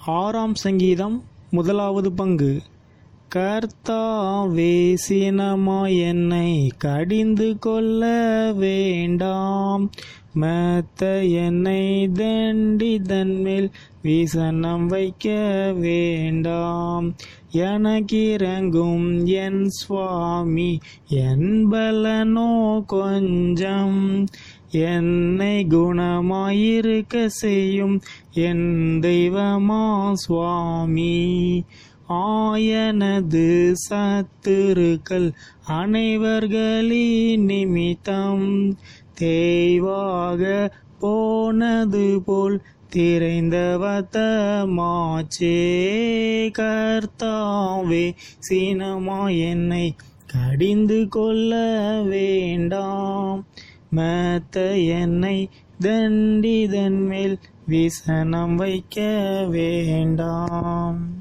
ஆறாம் சங்கீதம் முதலாவது பங்கு கர்த்தாவே சினமா என்னை கடிந்து கொள்ள வேண்டாம் மெத்த என்னை தண்டி தன்மேல் விசனம் வைக்க வேண்டாம் எனக்கிறங்கும் என் சுவாமி என் பலனோ கொஞ்சம் என்னை குணமாயிருக்க செய்யும் என் தெய்வமா சுவாமி ஆயனது சத்துருக்கள் அனைவர்களின் நிமித்தம் தேய்வாக போனது போல் திரைந்தவத்தமாச்சே கர்த்தாவே சீனமா என்னை கடிந்து கொள்ள வேண்டாம் மெத்த என்னை தண்டிதன் மேல் விசனம் வைக்க வேண்டாம்